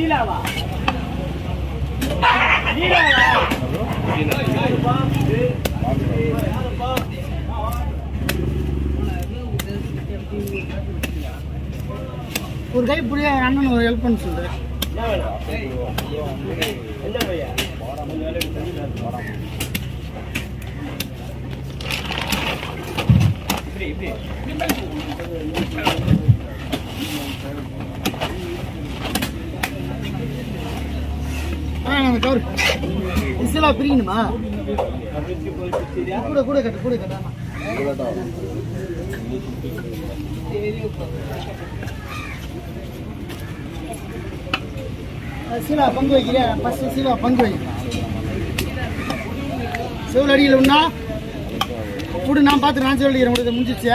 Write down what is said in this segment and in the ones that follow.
சீலாவா சீலாவா ஒரு கை புரிய அண்ணன் ஒரு ஹெல்ப் பண்ண சொல்றேன் என்ன வேணும் என்ன பையன் இப்படி இப்படி ஆ அந்த கவர் விசிலா பிரிக்கணுமா கூட கூட கட்டு கூட கட்டு ஆமா அஹ் சீலா பங்கு வைக்கிறியா ஃபர்ஸ்ட் சீலா பங்கு வை செவ்வளோ அடியில் உண்ணா கூட நான் பார்த்து நான் சொல்லிக்கிறேன் உங்களுக்கு முடிஞ்சிச்சா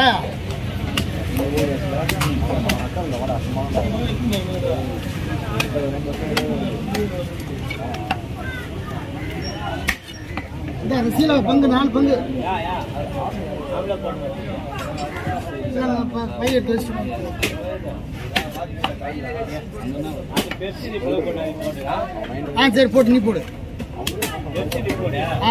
இந்த அந்த சீலா பங்கு நாலு பங்கு யா யா அவ்வளோ போடுங்க பையன் எடுத்து வச்சுட்டு அது பெருசு நீ போட போடுறா ஆ சரி போட்டு நீ போடு பெருசு நீ போடு ஆ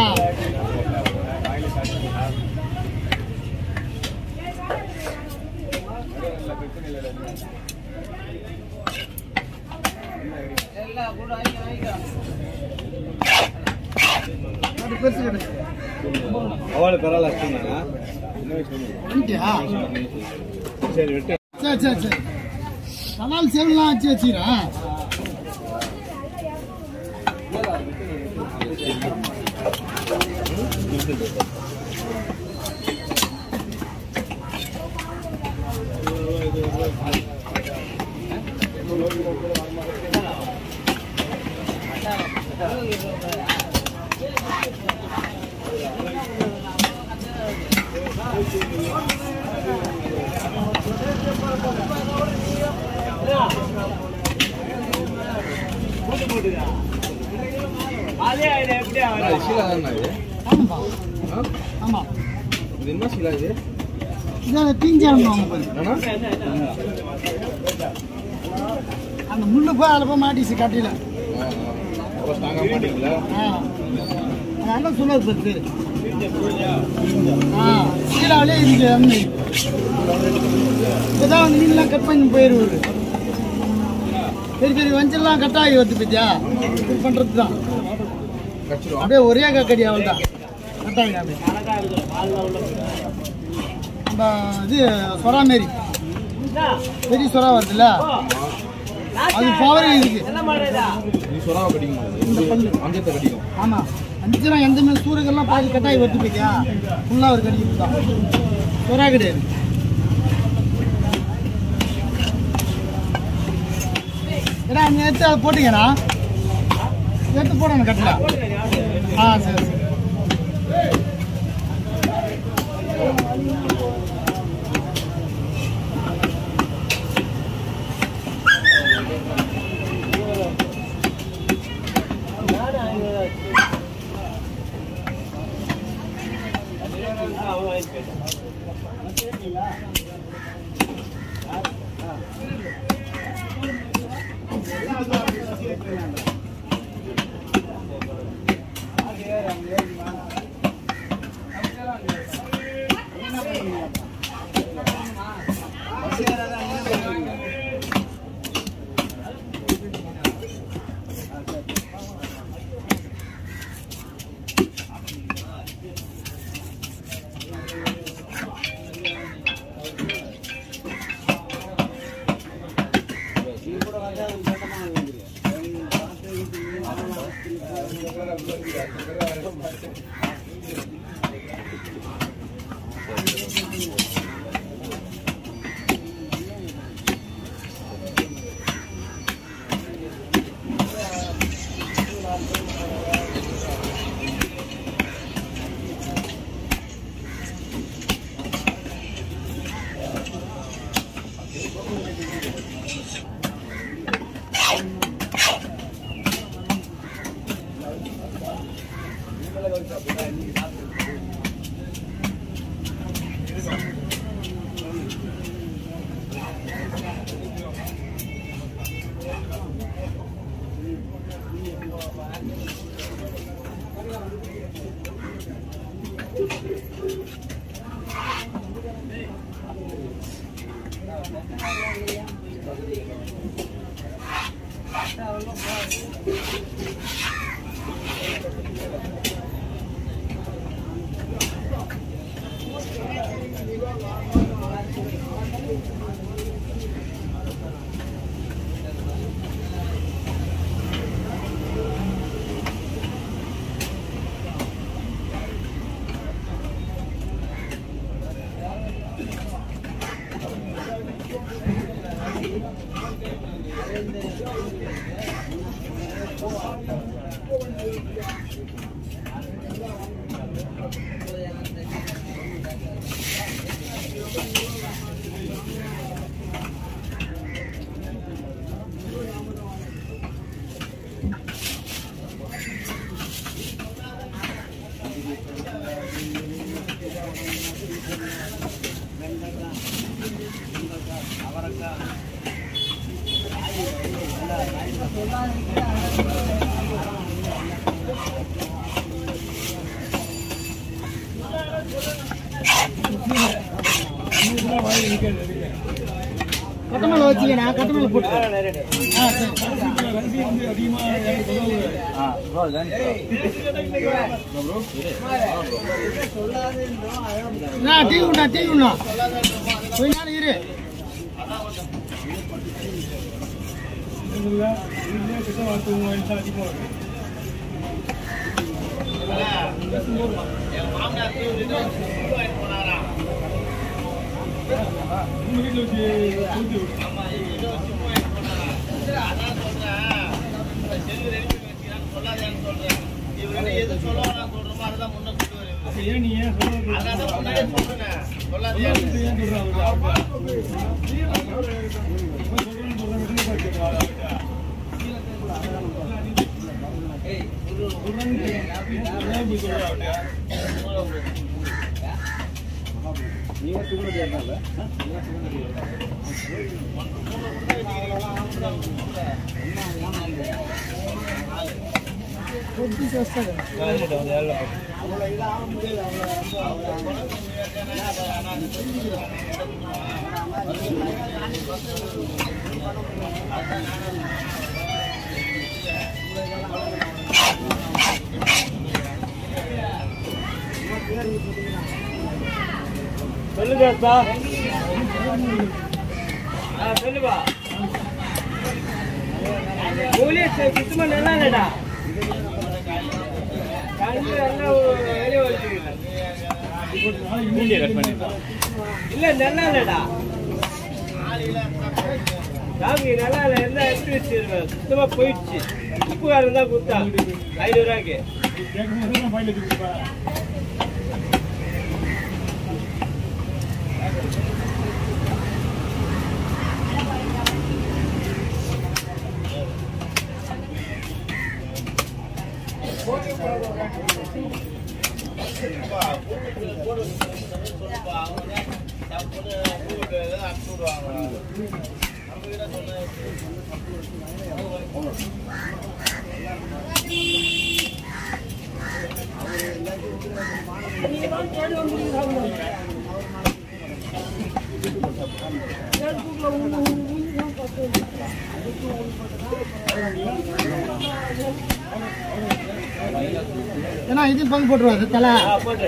அது பெருசு கிடையாது அவளை பரவாயில்ல அடிச்சுங்களா என்ன வயசு வந்துட்டியா சரி விட்டு சரி சரி சரி சவால் சேவலாம் வச்சு வச்சுக்கிறேன் அதே இது எப்படி அண்ணா, இது சீலா தானே இது ஆமாப்பா ஆ? ஆமாம் இது என்ன சீலா இது இதான் தீஞ்சாலும் வாங்க பாரு என்னண்ணா அந்த முள்ளு போய் அதில் போய் மாட்டிச்சு கட்டியில் ஆ, ஆ. அப்போ தாங்க மாட்டீங்களா ஆ அதெல்லாம் சொல்லாது பாரு பேர் ஆ சீலாவிலே இருக்கு அம்மை இப்போதான் வந்து மீன்லாம் கட் பண்ணி போயிடுவாரு பெரிய பெரிய வஞ்சல்லாம் கட் ஆகி வருது பத்தியா இது பண்ணுறது தான் கச்சிரும் அப்படியே ஒரே கக்கடி அவள் தான் கட் ஆகி அப்படியே அழகா இருக்குது பால்லாம் உள்ள போகுது. நம்ம இது சொரா மாரி என்ன? பெரிய சொரா வருதுல்ல ஓ, அது பவர் இருக்கு என்ன மாடுதா நீ சொராவை கடிக்கும் இந்த பல்லு அங்கத்தை கடிக்கும் ஆமாம் அஞ்சுலாம் எந்த மாதிரி சூரியகள்லாம் பாதி கட்டாயி வருது பத்தியா ஃபுல்லாக ஒரு கடிக்கிறது தான் சொரா கிடையாது ஏன்னா நீ எடுத்து அதை போட்டீங்கண்ணா எடுத்து போடணும் கட்டல ஆ சரி சரி கொத்தமல்லி வச்சுக்கண்ணா கொத்தமல்லி போட்டு ஆ சரி அண்ணா, டீ உண்ணா டீ உண்ணா கொஞ்ச நேரம் இரு కొద్దిగా వస్తుంది சொல்லுங்க சார் ஆ சொல்லுப்பா கூலி சுத்தமா நல்லா இல்லடா கண்டு எல்லாம் வெளியே வச்சுக்கிறேன் இல்ல நல்லா இல்லடா சாமி நல்லா இல்ல என்ன எப்படி வச்சிருவேன் சுத்தமா போயிடுச்சு உப்புக்காரன் தான் கொடுத்தா ஐநூறு ரூபாய்க்கு ஏன்னா இது பங்கு போட்டுருவாரு தலை ஆ, போட்டுரு